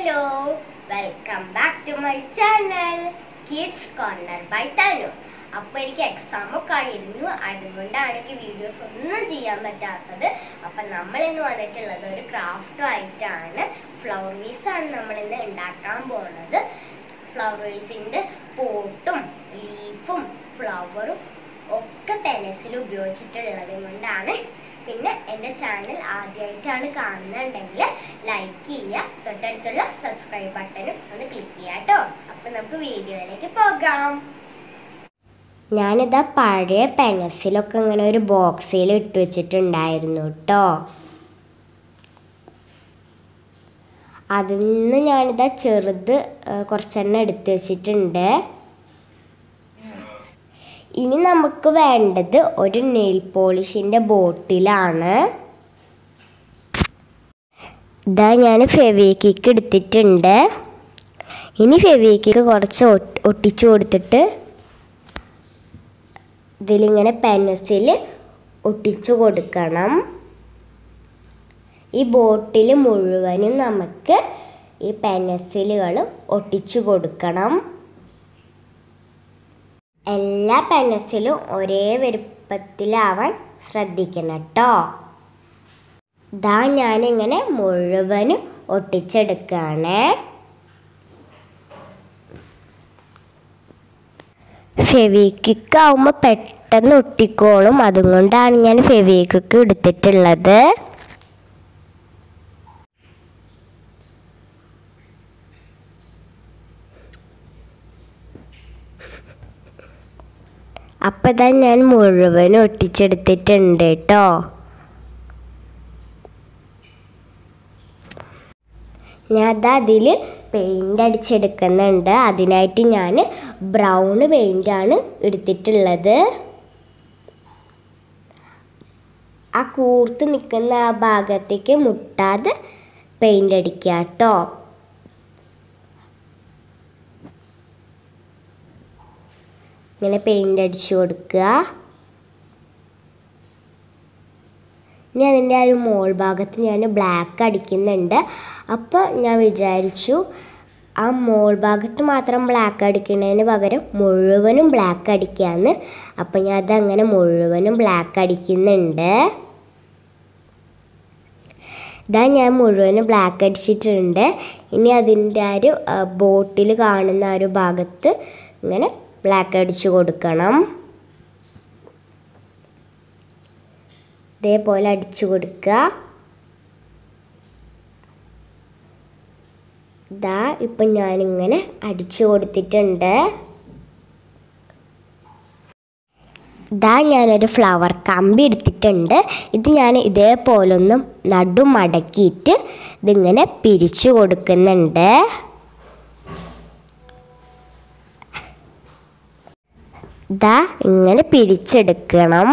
hello welcome back to my channel kids corner by Thanu അപ്പൊ എനിക്ക് exam ഒക്കെ ആയിരുന്നു അതുകൊണ്ടാണ് എനിക്ക് വീഡിയോസ് ഒന്നും ചെയ്യാൻ പറ്റാത്തത് അപ്പൊ നമ്മൾ ഇന്ന് വന്നിട്ടുള്ളത് ഒരു ക്രാഫ്റ്റും ആയിട്ടാണ് ഫ്ലവർ വീസ് ആണ് നമ്മൾ ഇന്ന് ഉണ്ടാക്കാൻ പോണത് ഫ്ലവർ വീസിന്റെ പോട്ടും ലീഫും ഫ്ലവറും ഒക്കെ പെൻസിൽ ഉപയോഗിച്ചിട്ടുള്ളത് കൊണ്ടാണ് പിന്നെ എൻ്റെ ചാനൽ ആദ്യമായിട്ടാണ് കാണുന്നുണ്ടെങ്കിൽ ലൈക്ക് ചെയ്യുക തൊട്ടടുത്തുള്ള സബ്സ്ക്രൈബ് ബട്ടണും ഒന്ന് ക്ലിക്ക് ചെയ്യുക കേട്ടോ അപ്പം നമുക്ക് വീഡിയോയിലേക്ക് പോകാം ഞാനിതാ പഴയ പെൻസിലൊക്കെ ഇങ്ങനെ ഒരു ബോക്സിൽ ഇട്ട് വെച്ചിട്ടുണ്ടായിരുന്നു കേട്ടോ അതിൽ നിന്ന് ഞാനിതാ ചെറുത് ആ, കുറച്ചെണ്ണം എടുത്ത് വെച്ചിട്ടുണ്ട് ഇനി നമുക്ക് വേണ്ടത് ഒരു നെയിൽ പോളിഷിൻ്റെ ബോട്ടിലാണ് ഇതാ ഞാൻ ഫെവിക്കിക്ക് എടുത്തിട്ടുണ്ട് ഇനി ഫെവിക്കിക്ക് കുറച്ച് ഒട്ട്- ഒട്ടിച്ചു കൊടുത്തിട്ട് ഇതിലിങ്ങനെ പെൻസിൽ ഒട്ടിച്ചു കൊടുക്കണം ഈ ബോട്ടിൽ മുഴുവനും നമുക്ക് ഈ പെൻസിലുകൾ ഒട്ടിച്ചു കൊടുക്കണം എല്ലാ പെൻസിലും ഒരേ വലുപ്പത്തിലാവാൻ ശ്രദ്ധിക്കണം കേട്ടോ ഇതാ ഞാനിങ്ങനെ മുഴുവനും ഒട്ടിച്ചെടുക്കുകയാണ് ഫെവിക്വിക്ക് ആവുമ്പോൾ പെട്ടെന്ന് ഒട്ടിക്കോളും അതുകൊണ്ടാണ് ഞാൻ ഫെവിക്വിക്ക് എടുത്തിട്ടുള്ളത് അപ്പം ഇതാ ഞാൻ മുഴുവനും ഒട്ടിച്ചെടുത്തിട്ടുണ്ട് കേട്ടോ ഞാൻ അതാ അതിൽ പെയിൻ്റ് അടിച്ചെടുക്കുന്നുണ്ട് അതിനായിട്ട് ഞാൻ ബ്രൗൺ പെയിൻ്റാണ് എടുത്തിട്ടുള്ളത് ആ കൂർത്ത് നിൽക്കുന്ന ആ ഭാഗത്തേക്ക് മുട്ടാതെ പെയിൻ്റ് അടിക്കുക കേട്ടോ ഇങ്ങനെ പെയിൻ്റ് അടിച്ചു കൊടുക്കുക ഇനി അതിൻ്റെ ആ ഒരു മോൾ ഭാഗത്ത് ഞാൻ ബ്ലാക്ക് അടിക്കുന്നുണ്ട് അപ്പോൾ ഞാൻ വിചാരിച്ചു ആ മോൾ ഭാഗത്ത് മാത്രം ബ്ലാക്ക് അടിക്കുന്നതിന് പകരം മുഴുവനും ബ്ലാക്ക് അടിക്കാമെന്ന് അപ്പം ഞാൻ അതങ്ങനെ മുഴുവനും ബ്ലാക്ക് അടിക്കുന്നുണ്ട് ഇതാ ഞാൻ മുഴുവനും ബ്ലാക്ക് അടിച്ചിട്ടുണ്ട് ഇനി അതിൻ്റെ ആ ഒരു ബോട്ടിൽ കാണുന്ന ആ ഒരു ഭാഗത്ത് ഇങ്ങനെ ബ്ലാക്ക് അടിച്ചു കൊടുക്കണം ഇതേപോലെ അടിച്ചു കൊടുക്കുക ഇതാ ഇപ്പം ഞാനിങ്ങനെ അടിച്ചു കൊടുത്തിട്ടുണ്ട് ഇതാ ഞാനൊരു ഫ്ലവർ കമ്പി എടുത്തിട്ടുണ്ട് ഇത് ഞാൻ ഇതേപോലൊന്നും നടു മടക്കിയിട്ട് ഇതിങ്ങനെ പിരിച്ചു കൊടുക്കുന്നുണ്ട് ഇതാ ഇങ്ങനെ പിരിച്ചെടുക്കണം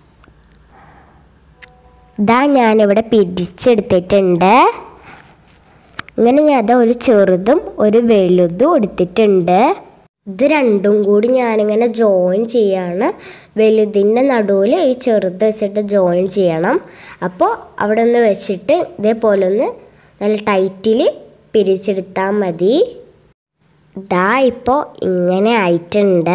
ഇതാ ഞാനിവിടെ പിരിച്ചെടുത്തിട്ടുണ്ട് ഇങ്ങനെ ഞാൻ അത് ഒരു ചെറുതും ഒരു വലുതും എടുത്തിട്ടുണ്ട് ഇത് രണ്ടും കൂടി ഞാനിങ്ങനെ ജോയിൻ ചെയ്യാണ് വലുതിൻ്റെ നടുവിൽ ഈ ചെറുത് വെച്ചിട്ട് ജോയിൻ ചെയ്യണം അപ്പോൾ അവിടെ ഒന്ന് വെച്ചിട്ട് ഇതേപോലെ ഒന്ന് നല്ല ടൈറ്റിൽ പിരിച്ചെടുത്താൽ മതി ഇതാ ഇപ്പോൾ ഇങ്ങനെ ആയിട്ടുണ്ട്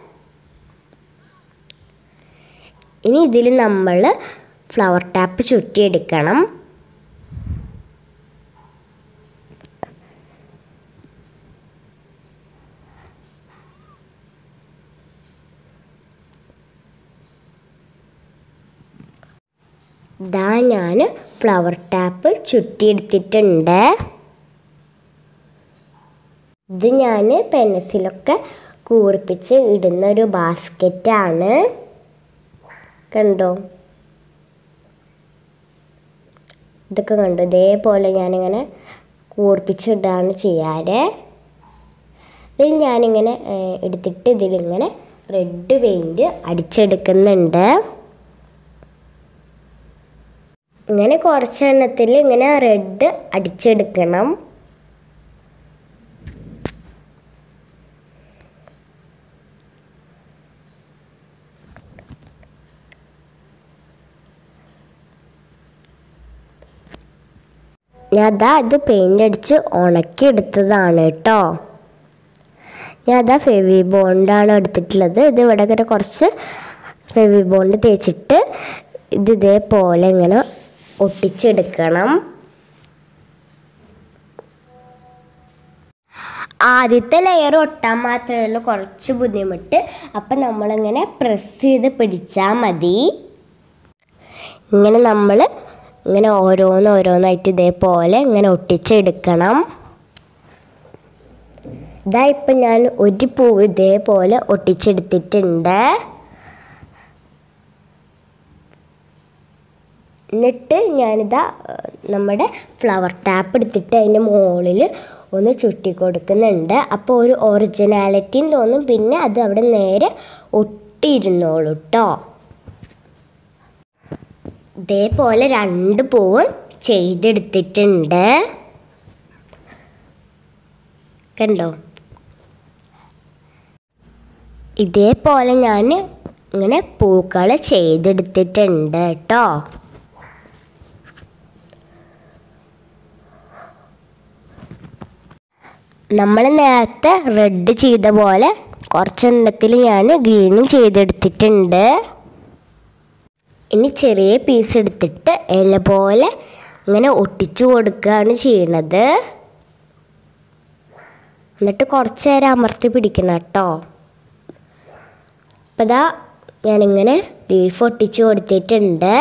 ഇനി ഇതിൽ നമ്മൾ ഫ്ലവർ ടാപ്പ് ചുറ്റിയെടുക്കണം ഇതാ ഞാൻ ഫ്ലവർ ടാപ്പ് ചുറ്റിയെടുത്തിട്ടുണ്ട് ഇത് ഞാൻ പെൻസിലൊക്കെ കൂർപ്പിച്ച് ഇടുന്ന ഒരു ബാസ്ക്കറ്റാണ് കണ്ടോ ഇതൊക്കെ കണ്ടു ഇതേപോലെ ഞാനിങ്ങനെ കൂർപ്പിച്ചിടാണ് ചെയ്യാറ് ഇതിൽ ഞാനിങ്ങനെ ഏഹ്, എടുത്തിട്ട് ഇതിലിങ്ങനെ റെഡ് പെയിൻറ് അടിച്ചെടുക്കുന്നുണ്ട് ഇങ്ങനെ കുറച്ചെണ്ണത്തിൽ ഇങ്ങനെ റെഡ് അടിച്ചെടുക്കണം ഞാൻ അതാ ഇത് പെയിൻ്റ് അടിച്ച് ഉണക്കി എടുത്തതാണ് കേട്ടോ ഞാൻ അതാ ഫെവി ബോണ്ടാണ് എടുത്തിട്ടുള്ളത് ഇത് ഇവിടെ ഇങ്ങനെ കുറച്ച് ഫെവി ബോണ്ട് തേച്ചിട്ട് ഇത് ഇതേപോലെ ഇങ്ങനെ ഒട്ടിച്ചെടുക്കണം ആദ്യത്തെ ലെയർ ഒട്ടാൻ മാത്രമേ ഉള്ളൂ കുറച്ച് ബുദ്ധിമുട്ട് അപ്പം നമ്മളിങ്ങനെ പ്രസ് ചെയ്ത് പിടിച്ചാൽ മതി ഇങ്ങനെ നമ്മൾ ഇങ്ങനെ ഓരോന്ന് ഓരോന്നായിട്ട് ഇതേപോലെ ഇങ്ങനെ ഒട്ടിച്ചെടുക്കണം ഇതാ ഇപ്പം ഞാൻ ഒരു പൂവ് ഇതേപോലെ ഒട്ടിച്ചെടുത്തിട്ടുണ്ട് എന്നിട്ട് ഞാനിതാ ഏഹ്, നമ്മുടെ ഫ്ലവർ ടാപ്പ് എടുത്തിട്ട് അതിൻ്റെ മുകളിൽ ഒന്ന് ചുറ്റി കൊടുക്കുന്നുണ്ട് അപ്പോൾ ഒരു ഒറിജിനാലിറ്റിയും തോന്നും പിന്നെ അത് അവിടെ നേരെ ഒട്ടിയിരുന്നോളൂ കേട്ടോ ഇതേപോലെ രണ്ട് പൂവ് ചെയ്തെടുത്തിട്ടുണ്ട് കണ്ടോ ഇതേപോലെ ഞാൻ ഇങ്ങനെ പൂക്കൾ ചെയ്തെടുത്തിട്ടുണ്ട് കേട്ടോ നമ്മൾ നേരത്തെ റെഡ് ചെയ്ത പോലെ കുറച്ചെണ്ണത്തിൽ ഞാൻ ഗ്രീനും ചെയ്തെടുത്തിട്ടുണ്ട് ഇനി ചെറിയ പീസ് എടുത്തിട്ട് ഇല പോലെ ഇങ്ങനെ ഒട്ടിച്ചു കൊടുക്കുകയാണ് ചെയ്യണത് എന്നിട്ട് കുറച്ച് നേരം അമർത്തി പിടിക്കണം കേട്ടോ അപ്പം ഇതാ ഞാനിങ്ങനെ ലീഫ് ഒട്ടിച്ചു കൊടുത്തിട്ടുണ്ട്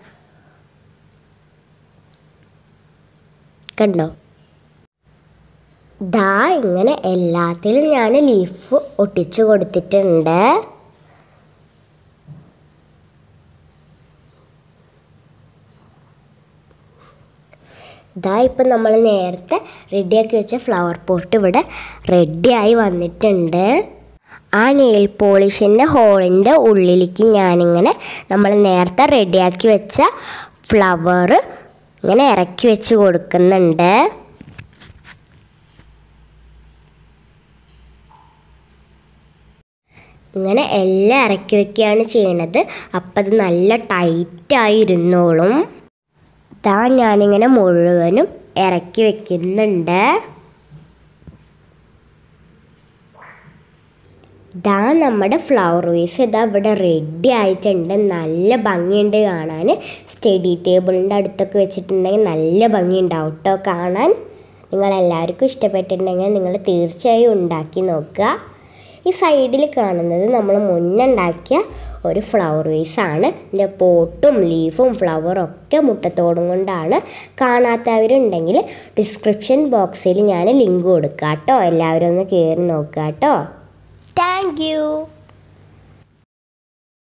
കണ്ടോ ദാ ഇങ്ങനെ എല്ലാത്തിലും ഞാൻ ലീഫ് ഒട്ടിച്ചു കൊടുത്തിട്ടുണ്ട് ഇതാ ഇപ്പം നമ്മൾ നേരത്തെ റെഡിയാക്കി വെച്ച ഫ്ലവർ പോട്ട് ഇവിടെ റെഡിയായി വന്നിട്ടുണ്ട് ആ നെയിൽ പോളിഷിൻ്റെ ഹോളിൻ്റെ ഉള്ളിലേക്ക് ഞാനിങ്ങനെ നമ്മൾ നേരത്തെ റെഡിയാക്കി വെച്ച ഫ്ലവർ ഇങ്ങനെ ഇറക്കി വെച്ച് കൊടുക്കുന്നുണ്ട് ഇങ്ങനെ എല്ലാം ഇറക്കി വെക്കുകയാണ് ചെയ്യണത് അപ്പം അത് നല്ല ടൈറ്റായി ഇരുന്നോളും ഇതാ ഞാനിങ്ങനെ മുഴുവനും ഇറക്കി വെക്കുന്നുണ്ട് ഇതാ നമ്മുടെ ഫ്ലവർ വേസ് ഇതാ ഇവിടെ റെഡി ആയിട്ടുണ്ട് നല്ല ഭംഗിയുണ്ട് കാണാൻ സ്റ്റഡി ടേബിളിൻ്റെ അടുത്തൊക്കെ വെച്ചിട്ടുണ്ടെങ്കിൽ നല്ല ഭംഗി ഉണ്ടാവും കേട്ടോ കാണാൻ നിങ്ങളെല്ലാവർക്കും ഇഷ്ടപ്പെട്ടിട്ടുണ്ടെങ്കിൽ നിങ്ങൾ തീർച്ചയായും ഉണ്ടാക്കി നോക്കുക ഈ സൈഡിൽ കാണുന്നത് നമ്മൾ മുന്നുണ്ടാക്കിയ ഒരു ഫ്ലവർ വേസാണ് ഇതിൻ്റെ പോട്ടും ലീഫും ഫ്ലവറും ഒക്കെ മുട്ടത്തോടും കൊണ്ടാണ് കാണാത്തവരുണ്ടെങ്കിൽ ഡിസ്ക്രിപ്ഷൻ ബോക്സിൽ ഞാൻ ലിങ്ക് കൊടുക്കാം കേട്ടോ എല്ലാവരും ഒന്ന് കയറി നോക്കുക കേട്ടോ താങ്ക് യു